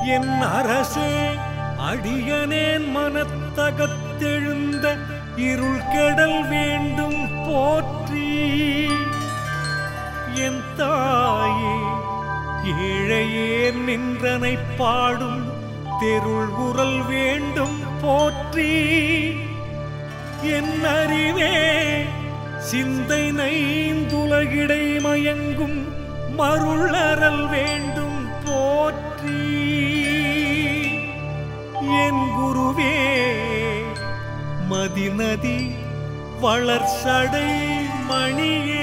என் அரசே அடியனேன் மனத்தகத்தெழுந்த இருள் கெடல் வேண்டும் போற்றி என் தாயே ஏழையேர் நின்றனை பாடும் தெருள் குரல் வேண்டும் போற்றி என் அறிவே சிந்தை நைந்துலகிடை மயங்கும் மருளறல் வேண்டும் போற்றி என் குருவே மதிநதி வளர்சடை மணியே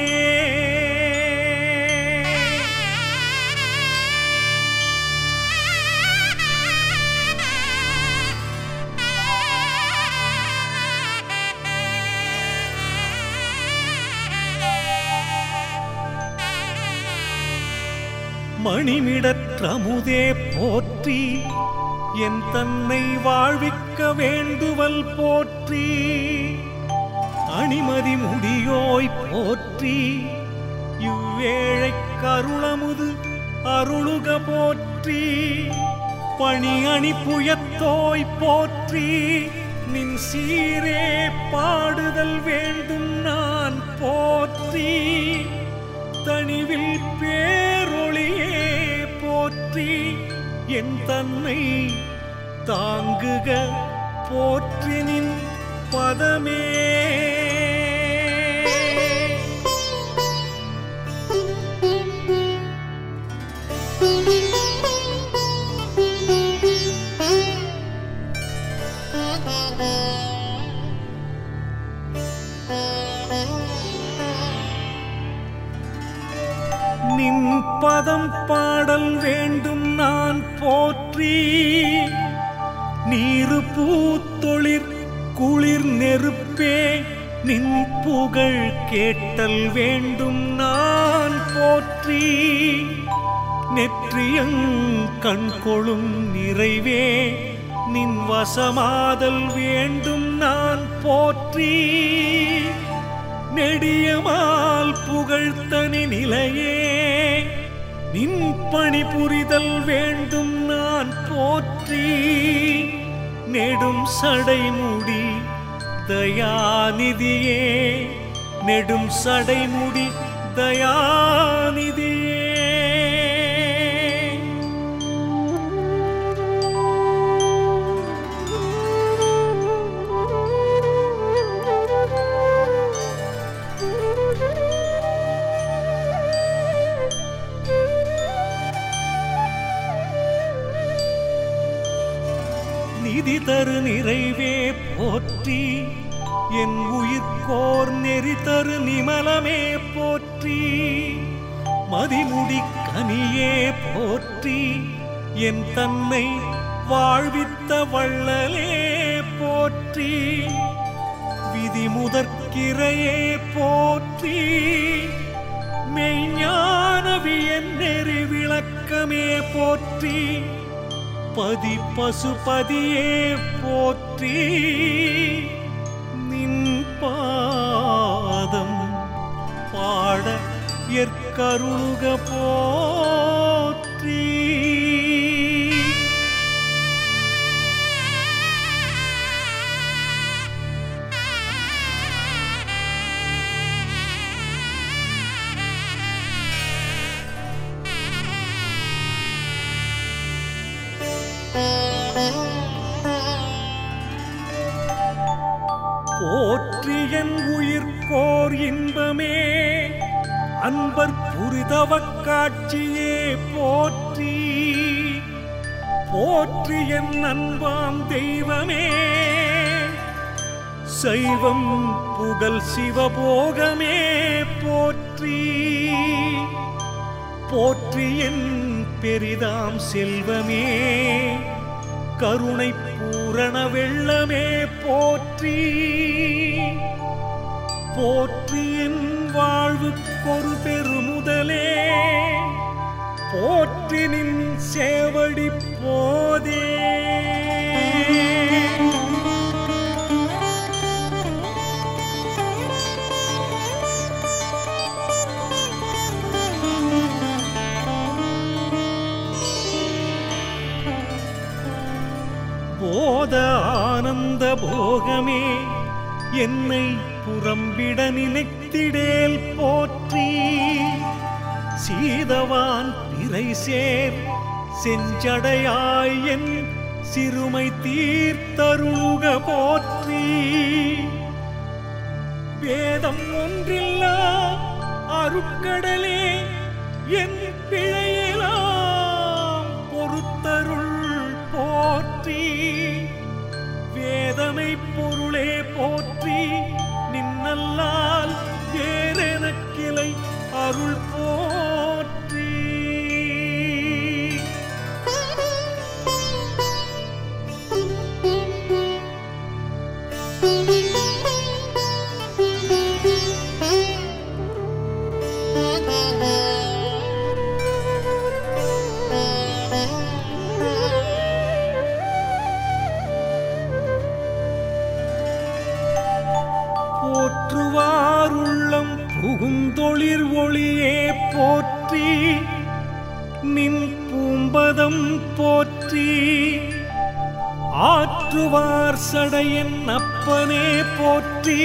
மணிமிடற்றமுதே போற்றி என் தன்னை வாழ்விக்க வேண்டுவல் போற்றி அணிமதி முடியோய் போற்றி இவ்வேழை கருளமுது அருளுக போற்றி பணி அணி புயத்தோய் போற்றி நின் சீரே பாடுதல் வேண்டும் நான் போற்றி தனிவில் பேரொளியே போற்றி என் தன்னை தாங்குக போற்றி நின் பதமே நின் பதம் பாடல் வேண்டும் நான் போற்றி நீரு பூத்தொளிர் குளிர் நெருப்பே நின் புகழ் கேட்டல் வேண்டும் நான் போற்றி நெற்றியங் கண் கொளும் நிறைவே நின் வசமாதல் வேண்டும் நான் போற்றி நெடியமால் புகழ்த்தனி நிலையே நின் பணி புரிதல் வேண்டும் நான் போற்றி நெடும் சடைமுடி தயாநிதியே நெடும் சடைமுடி தயாநிதியே நிதி தரு நிறைவே போற்றி என் உயிர்கோர் நெறி தரு நிமலமே போற்றி மதிமுடி கனியே போற்றி என் தன்னை வாழ்வித்த வள்ளலே போற்றி விதி முதற்கிரையே போற்றி மெய்ஞானவியன் நெறி விளக்கமே போற்றி பதி பசுபதியே போற்றி நின் பாதம் பாட எற்கருளுக போற்றி போற்றி என் உயிர்கோர் இன்பமே அன்பர் புரிதவக் காட்சியே போற்றி போற்றி என் அன்பாம் தெய்வமே சைவம் புகழ் சிவபோகமே போற்றி போற்றி என் பெரிதாம் செல்வமே கருணை பூரண வெள்ளமே போற்றி போற்றி என் வாழ்வுக்கொரு பெருமுதலே போற்றி நின் சேவடி போதே ஆனந்த போகமே என்னை புறம்பிட நினைத்திடேல் போற்றி சீதவான் பிறை சேர் செஞ்சடையாய் என் சிறுமை தீர்த்தருளுக போற்றி வேதம் ஒன்றில்லா அருட்கடலே என் பிழையெல்லாம் பொறுத்தருள் போற்றி வேதமை பொருளே போற்றி நின்னல்லால் வேறெனக்கிளை அருள் போற்றி போற்றுவாருள்ளம் புகுந்தொளிர் ஒளியே போற்றி நின் பூம்பதம் போற்றி ஆற்றுவார் சடையன் அப்பனே போற்றி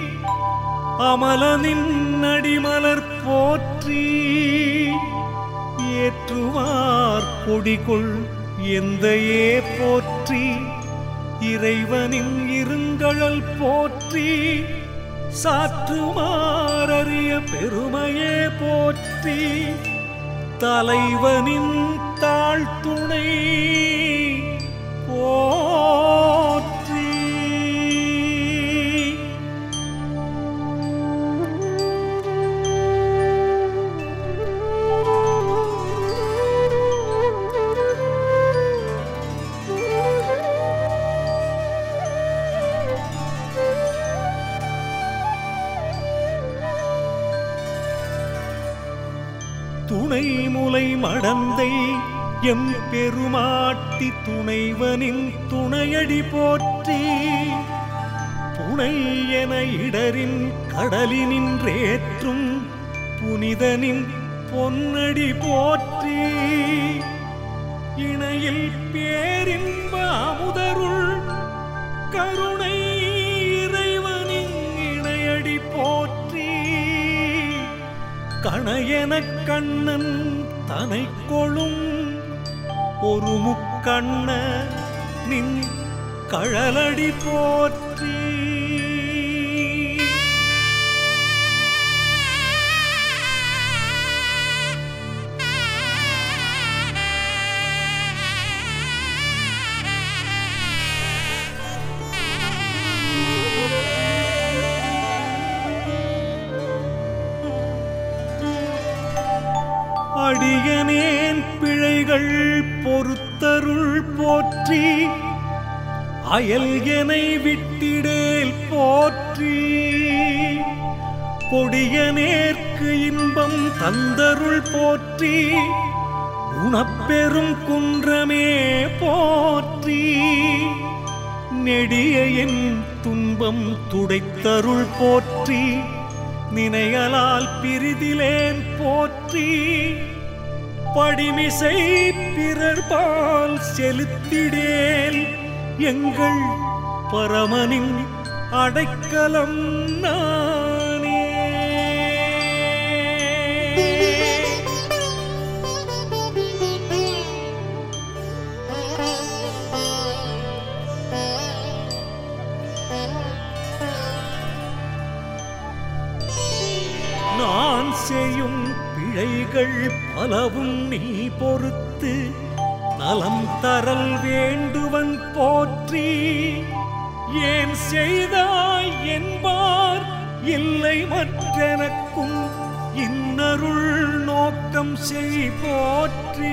அமலனின் அடிமலர் போற்றி ஏற்றுவார் கொடிகொள் எந்தையே போற்றி இறைவனின் இருங்கழல் போற்றி சாற்றுமாறறிய பெருமையே போற்றி தலைவனின் தாழ்த்துணை போற்றி துணை முலை மடந்தை எம் பெருமாட்டி துணைவனின் துணையடி போற்றி புனை என இடரின் கடலினின்றேற்றும் புனிதனின் பொன்னடி போற்றி இணையில் பேரின்ப அமுதருள் கருணை இறைவனின் இணையடி போற்றி கணையெனக் கண்ணன் தனை கொளும் ஒரு முக்கண்ண நின் கழலடி போற்றி அடியனேன் பிழைகள் பொறுத்தருள் போற்றி அயல் எனை விட்டிடேல் போற்றி கொடியனேற்கு இன்பம் தந்தருள் போற்றி குணப்பெரும் குன்றமே போற்றி நெடிய என் துன்பம் துடைத்தருள் போற்றி நினையலால் பிரிதிலேன் போற்றி படிமிசை பிறர்பால் செலுத்திடேல் எங்கள் பரமனின் அடைக்கலம் நானே நான் செய்யும் பிழைகள் பலவும் நீ பொறுத்து நலம் தரல் வேண்டுவன் போற்றி ஏன் செய்தாய் என்பார் இல்லை மற்றெனக்கும் இன்னருள் நோக்கம் செய் போற்றி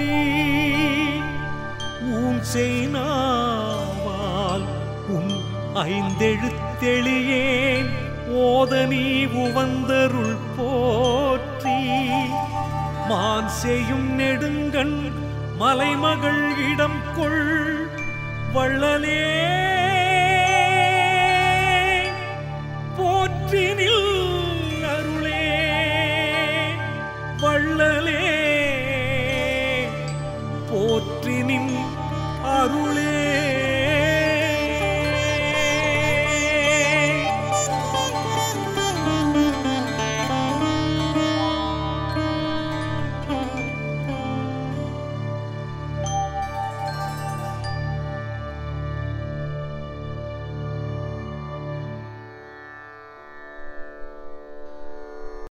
ஊன் செய்னாவால் உன் ஐந்தெழுத்தெளியேன் ஓத நீ உவந்தருள் போற்றி மான் செய்யும் நெடுங்கண் மலைமகள் இடம் கொள் வள்ளலே போற்றினில்